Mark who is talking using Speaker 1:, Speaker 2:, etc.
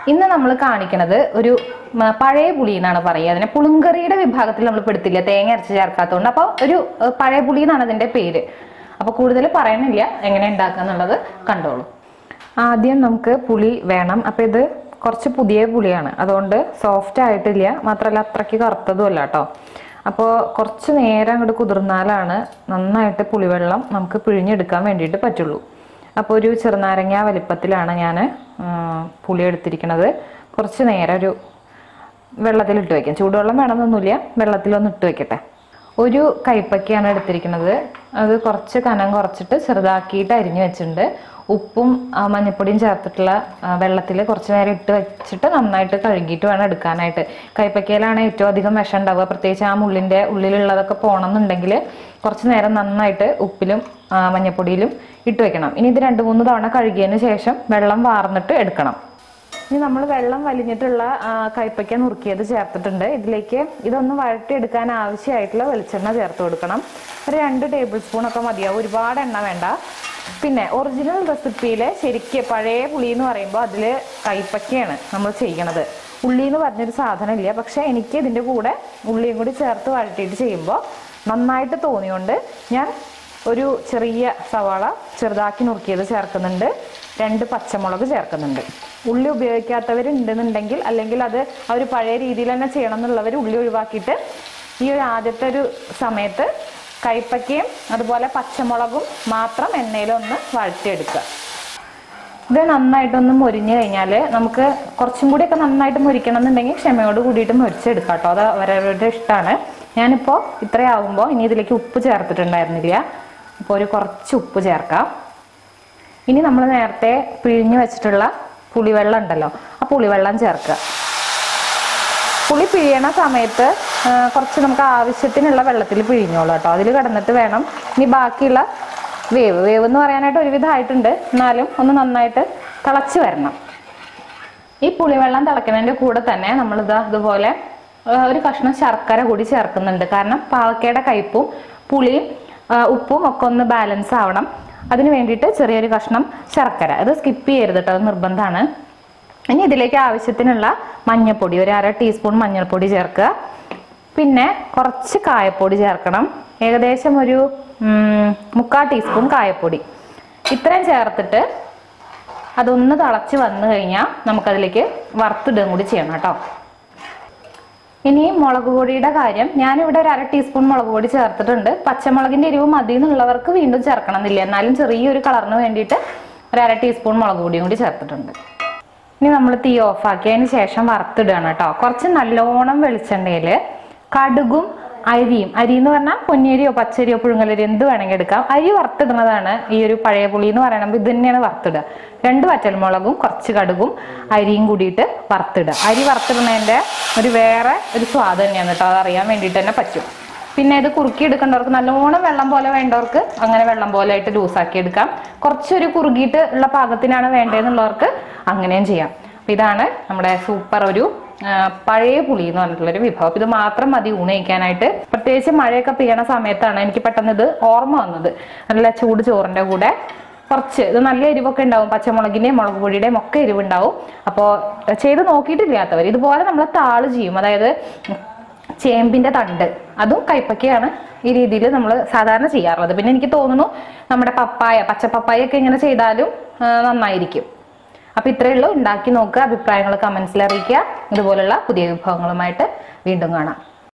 Speaker 1: ഇന്ന് നമ്മൾ കാണിക്കുന്നത് ഒരു മ, പഴയ പുളി എന്നാണ് പറയുക അതിനെ പുളുങ്കറിയുടെ വിഭാഗത്തിൽ നമ്മൾ പെടുത്തില്ല തേങ്ങ അരച്ച് ചേർക്കാത്തതുകൊണ്ട് അപ്പോൾ ഒരു ഏഹ്, പഴയ പുളി എന്നാണ് അതിന്റെ പേര് അപ്പോൾ കൂടുതൽ പറയണില്ല എങ്ങനെ ഉണ്ടാക്കുക എന്നുള്ളത് കണ്ടോളൂ ആദ്യം നമുക്ക് പുളി വേണം അപ്പോൾ ഇത് കുറച്ച് പുതിയ പുളിയാണ് അതുകൊണ്ട് സോഫ്റ്റ് ആയിട്ടില്ല മാത്രമല്ല അത്രയ്ക്ക് കറുത്തതും അല്ല കേട്ടോ അപ്പോൾ കുറച്ച് നേരം അങ്ങോട്ട് കുതിർന്നാലാണ് നന്നായിട്ട് പുളിവെള്ളം നമുക്ക് പിഴിഞ്ഞെടുക്കാൻ വേണ്ടിയിട്ട് പറ്റുള്ളൂ അപ്പോൾ ഒരു ചെറുനാരങ്ങ വലിപ്പത്തിലാണ് ഞാൻ പുളി എടുത്തിരിക്കുന്നത് കുറച്ച് നേരം ഒരു വെള്ളത്തിലിട്ട് വയ്ക്കാം ചൂടുവെള്ളം വേണമെന്നൊന്നുമില്ല വെള്ളത്തിലൊന്ന് ഇട്ട് വെക്കട്ടെ ഒരു കൈപ്പക്കയാണ് എടുത്തിരിക്കുന്നത് അത് കുറച്ച് കനം കുറച്ചിട്ട് ചെറുതാക്കിയിട്ട് അരിഞ്ഞു വെച്ചിട്ടുണ്ട് ഉപ്പും ആ, മഞ്ഞപ്പൊടിയും ചേർത്തിട്ടുള്ള വെള്ളത്തിൽ കുറച്ച് നേരം ഇട്ട് വെച്ചിട്ട് നന്നായിട്ട് കഴുകിയിട്ട് വേണം എടുക്കാനായിട്ട് കൈപ്പക്കയിലാണ് ഏറ്റവും അധികം വിഷം ഉണ്ടാവുക പ്രത്യേകിച്ച് ആ മുള്ളിൻ്റെ ഉള്ളിലുള്ളതൊക്കെ പോകണമെന്നുണ്ടെങ്കിൽ കുറച്ച് നേരം നന്നായിട്ട് ഉപ്പിലും ആ, മഞ്ഞപ്പൊടിയിലും ഇട്ട് വെക്കണം ഇനി ഇത് രണ്ട് മൂന്ന് തവണ കഴുകിയതിന് ശേഷം വെള്ളം വാർന്നിട്ട് എടുക്കണം ഇനി നമ്മൾ വെള്ളം വലിഞ്ഞിട്ടുള്ള ആ, കൈപ്പയ്ക്ക നുറുക്കിയത് ചേർത്തിട്ടുണ്ട് ഇതിലേക്ക് ഇതൊന്ന് വഴറ്റിയെടുക്കാൻ ആവശ്യമായിട്ടുള്ള വെളിച്ചെണ്ണ ചേർത്ത് കൊടുക്കണം ഒരു രണ്ട് ടേബിൾ സ്പൂൺ ഒക്കെ മതിയാവും ഒരുപാട് എണ്ണ വേണ്ട പിന്നെ ഒറിജിനൽ റെസിപ്പിയിൽ ശരിക്ക് പഴയ പുളി എന്ന് പറയുമ്പോൾ അതിൽ കൈപ്പയ്ക്കയാണ് നമ്മൾ ചെയ്യണത് ഉള്ളി എന്ന് പറഞ്ഞൊരു സാധനം ഇല്ല പക്ഷെ എനിക്ക് ഇതിൻ്റെ കൂടെ ഉള്ളിയും കൂടി ചേർത്ത് വഴറ്റിയിട്ട് ചെയ്യുമ്പോൾ നന്നായിട്ട് തോന്നിയോണ്ട് ഞാൻ ഒരു ചെറിയ സവാള ചെറുതാക്കി നുറുക്കിയത് ചേർക്കുന്നുണ്ട് രണ്ട് പച്ചമുളക് ചേർക്കുന്നുണ്ട് ഉള്ളി ഉപയോഗിക്കാത്തവരുണ്ടെന്നുണ്ടെങ്കിൽ അല്ലെങ്കിൽ അത് ആ ഒരു പഴയ രീതിയിൽ തന്നെ ചെയ്യണം എന്നുള്ളവർ ഉള്ളി ഒഴിവാക്കിയിട്ട് ഈ ഒരു ആദ്യത്തെ ഒരു സമയത്ത് കൈപ്പക്കയും അതുപോലെ പച്ചമുളകും മാത്രം എണ്ണയിലൊന്ന് വഴറ്റിയെടുക്കുക ഇത് നന്നായിട്ടൊന്ന് മൊരിഞ്ഞു കഴിഞ്ഞാൽ നമുക്ക് കുറച്ചും കൂടിയൊക്കെ നന്നായിട്ട് മൊരിക്കണം എന്നുണ്ടെങ്കിൽ ക്ഷമയോട് കൂടിയിട്ട് മൊരിച്ചെടുക്കാം കേട്ടോ അത് അവരവരുടെ ഇഷ്ടമാണ് ഞാനിപ്പോൾ ഇത്രയാവുമ്പോൾ ഇനി ഇതിലേക്ക് ഉപ്പ് ചേർത്തിട്ടുണ്ടായിരുന്നില്ല അപ്പോൾ ഒരു കുറച്ച് ഉപ്പ് ചേർക്കാം ഇനി നമ്മൾ നേരത്തെ പിഴിഞ്ഞു വെച്ചിട്ടുള്ള പുളിവെള്ളം ഉണ്ടല്ലോ ആ പുളിവെള്ളം ചേർക്കുക പുളി പിഴിയണ സമയത്ത് ആ, കുറച്ച് നമുക്ക് ആവശ്യത്തിനുള്ള വെള്ളത്തിൽ പിഴിഞ്ഞോളൂ കേട്ടോ അതിൽ കിടന്നിട്ട് വേണം ഇനി ബാക്കിയുള്ള വേവ് വേവ് എന്ന് പറയാനായിട്ട് ഒരുവിധം ആയിട്ടുണ്ട് എന്നാലും ഒന്ന് നന്നായിട്ട് തിളച്ച് വരണം ഈ പുളിവെള്ളം തിളയ്ക്കുന്നതിൻ്റെ കൂടെ തന്നെ നമ്മളിതാ ഇതുപോലെ ആ, ഒരു കഷ്ണം ശർക്കര കൂടി ചേർക്കുന്നുണ്ട് കാരണം പാവക്കയുടെ കയ്പും പുളിയും ആ, ഉപ്പും ഒക്കെ ഒന്ന് ബാലൻസ് ആവണം അതിന് വേണ്ടിയിട്ട് ചെറിയൊരു കഷ്ണം ശർക്കര ഇത് സ്കിപ്പ് ചെയ്യരുത് കേട്ടോ അത് നിർബന്ധമാണ് ഇനി ഇതിലേക്ക് ആവശ്യത്തിനുള്ള മഞ്ഞൾപ്പൊടി ഒരു അര ടീസ്പൂൺ മഞ്ഞൾപ്പൊടി ചേർക്കുക പിന്നെ കുറച്ച് കായപ്പൊടി ചേർക്കണം ഏകദേശം ഒരു ഉം, മുക്കാൽ ടീസ്പൂൺ കായപ്പൊടി ഇത്രയും ചേർത്തിട്ട് അതൊന്ന് തിളച്ച് വന്നു കഴിഞ്ഞാൽ നമുക്കതിലേക്ക് വറുത്തിടുകയും കൂടി ചെയ്യണം കേട്ടോ ഇനി മുളക് പൊടിയുടെ കാര്യം ഞാനിവിടെ ഒരു അര ടീസ്പൂൺ മുളക് പൊടി ചേർത്തിട്ടുണ്ട് പച്ചമുളകിന്റെ എരിവ് മതി എന്നുള്ളവർക്ക് വീണ്ടും ചേർക്കണം എന്നില്ല എന്നാലും ചെറിയൊരു കളറിന് വേണ്ടിയിട്ട് ഒരു അര ടീസ്പൂൺ മുളക് പൊടിയും കൂടി ചേർത്തിട്ടുണ്ട് ഇനി നമ്മൾ തീ ഓഫാക്കിയതിന് ശേഷം വറുത്തിടുകയാണ് കേട്ടോ കുറച്ച് നല്ലോണം വെളിച്ചെണ്ണയിൽ കടുകും അരിയും അരി എന്ന് പറഞ്ഞാൽ പൊന്നിയരിയോ പച്ചരിയോ പുഴുങ്ങലരിയോ എന്ത് വേണമെങ്കിൽ എടുക്കാം അരി വറുത്തിടുന്നതാണ് ഈ ഒരു പഴയ പുളി എന്ന് പറയുമ്പോൾ ഇത് തന്നെയാണ് വറുത്തിടുക രണ്ട് വറ്റൽമുളകും കുറച്ച് കടുകും അരിയും കൂടിയിട്ട് വറുത്തിടുക അരി വറുത്തിടുന്നതിൻ്റെ ഒരു വേറെ ഒരു സ്വാദ് തന്നെയാണ് കേട്ടോ അത് അറിയാൻ വേണ്ടിയിട്ട് തന്നെ പറ്റും പിന്നെ ഇത് കുറുക്കി എടുക്കേണ്ടവർക്ക് നല്ലോണം വെള്ളം പോലെ വേണ്ടവർക്ക് അങ്ങനെ വെള്ളം പോലെ ആയിട്ട് ലൂസാക്കി എടുക്കാം കുറച്ചൊരു കുറുകിയിട്ട് ഉള്ള പാകത്തിനാണ് വേണ്ടതെന്നുള്ളവർക്ക് അങ്ങനെയും ചെയ്യാം അപ്പൊ ഇതാണ് നമ്മുടെ സൂപ്പർ ഒരു ആ, പഴയ പുളി എന്ന് പറഞ്ഞിട്ടുള്ളൊരു വിഭവം ഇത് മാത്രം മതി ഊണ് കഴിക്കാനായിട്ട് പ്രത്യേകിച്ച് മഴയൊക്കെ പെയ്യണ സമയത്താണ് എനിക്ക് പെട്ടെന്ന് ഇത് ഓർമ്മ വന്നത് നല്ല ചൂട് ചോറിന്റെ കൂടെ കുറച്ച് ഇത് നല്ല എരിവൊക്കെ ഉണ്ടാവും പച്ചമുളകിന്റെയും മുളക് പൊടിയുടെയും ഒക്കെ എരിവുണ്ടാവും അപ്പോൾ ചെയ്ത് നോക്കിയിട്ടില്ലാത്തവർ ഇതുപോലെ നമ്മൾ താള് ചെയ്യും അതായത് ചേമ്പിന്റെ തണ്ട് അതും കൈപ്പക്കയാണ് ഈ രീതിയിൽ നമ്മൾ സാധാരണ ചെയ്യാറുള്ളത് പിന്നെ എനിക്ക് തോന്നുന്നു നമ്മുടെ പപ്പായ പച്ച പപ്പായ ഒക്കെ ഇങ്ങനെ ചെയ്താലും ആ, നന്നായിരിക്കും അപ്പൊ ഇത്രയേ ഉള്ളൂ ഉണ്ടാക്കി നോക്കുക അഭിപ്രായങ്ങൾ കമന്റ്സിൽ അറിയിക്കുക ഇതുപോലുള്ള പുതിയ വിഭവങ്ങളുമായിട്ട് വീണ്ടും കാണാം